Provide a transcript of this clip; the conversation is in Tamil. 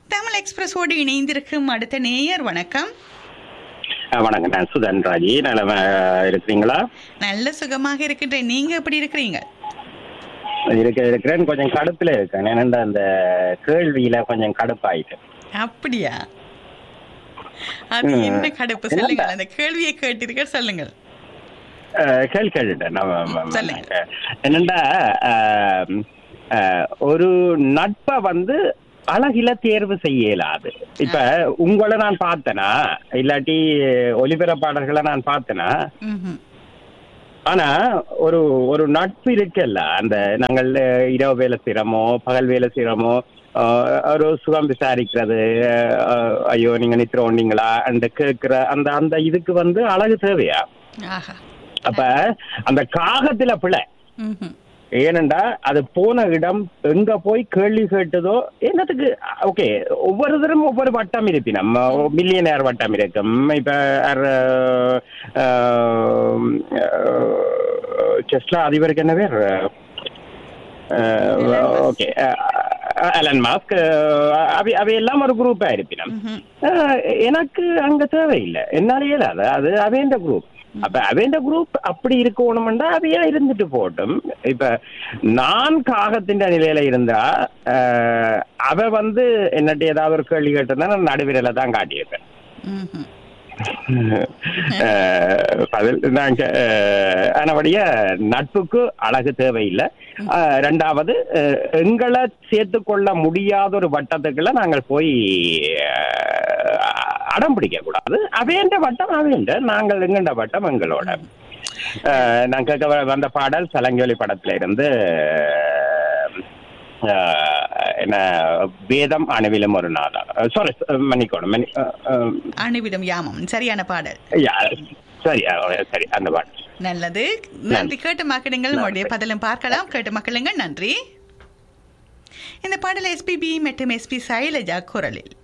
தமிழ் எக்ஸ்பிரஸோடு இணைந்திருக்கும் அடுத்த நேயர் வணக்கம் அஹ் வணக்கம் நான் சுதன் ராஜி நலமா இருக்கிறீங்களா நல்ல சுகமாக இருக்கின்றேன் நீங்க எப்படி இருக்கிறீங்க இருக்க இருக்கிறேன் கொஞ்சம் கடுப்புல இருக்கேன் ஏன்னா அந்த கேள்வியில கொஞ்சம் கடுப்பாயிட்டு அப்படியா அது ம். என்ன கடுப்பு சொல்லுங்கள் அந்த கேள்வியை கேட்டீர்கள் சொல்லுங்கள் அஹ் கேள்வி கேட்டுட்டேன் நான் ம- ம- சொல்லுங்க. என்னண்டா அஹ், அஹ், ஒரு நட்பை வந்து அழகில தேர்வு செய்ய இயலாது இப்ப உங்களை நான் பார்த்தேனா இல்லாட்டி ஒலிபரப்பாளர்களை நான் பார்த்தேனா ம்ஹும். ஆனா ஒரு ஒரு நட்பு இருக்குல்ல அந்த நாங்கள் அஹ், இரவு வேலை செய்யறோமோ பகல் வேலை செய்யறோமோ அஹ், ஒரு சுகம் விசாரிக்கிறது அஹ், ஐயோ நீங்க நித்திர ஒண்டீங்களா அந்த கேட்கிற அந்த அந்த இதுக்கு வந்து அழகு தேவையா ஆஹா அப்ப அந்த காகத்துல பிழை ம்ஹும். ஏனெண்டா அது போன இடம் எங்க போய் கேள்வி கேட்டதோ என்னத்துக்கு ஓகே ஒவ்வொருத்தரும் ஒவ்வொரு வட்டம் இருப்பினம் மில்லியனர் வட்டம் இருக்கும் இப்ப செஸ்லா அதிபருக்கு என்ன பேர் ஓகே அலன் மாஸ்க் அவை அவையெல்லாம் ஒரு குரூப்பா இருப்பினம் ம்ஹும். அஹ், எனக்கு அங்க தேவையில்லை என்னால இயலாது அது அவேண்ட குரூப் அப்ப அவேண்ட குரூப் அப்படி இருக்கணும்னா அவையா இருந்துட்டு போகட்டும் இப்ப நான் காகத்தின் நிலையில இருந்தா அஹ், அவ வந்து என்னட்டு ஏதாவது ஒரு கேள்வி கேட்டிருந்தா நான் நடுவிரல தான் காட்டியிருப்பேன் ம்ஹும். அஹ், பதில் நாங்க அஹ், ஆனபடிய நட்புக்கு அழகு தேவையில்லை அஹ், ரெண்டாவது அஹ், எங்களை சேர்த்து கொள்ள முடியாத ஒரு வட்டத்துக்குள்ள நாங்கள் போய் அஹ், அடம் பிடிக்க கூடாது அவேண்ட வட்டம் அவேண்ட நாங்கள் எங்கண்ட வட்டம் எங்களோட அஹ், நான் கேட்க வ- வந்த பாடல் சலங்கொலி படத்துல இருந்து அஹ், என்ன வேதம் அணுவிலும் ஒரு நாதா சாரி மன்னிக்கணும் மன்னி அஹ், அஹ், அணுவிடும் யாமம் சரியான பாடல் யா, சரி அஹ், சரி அந்த பாட்டு நல்லது நன்றி கேட்டு மக்களுங்கள் உங்களுடைய பதிலும் பார்க்கலாம் கேட்டு மக்களுங்கள் நன்றி இந்த பாடல் எஸ்பிபி மற்றும் எஸ்பி சைலஜா குரலில்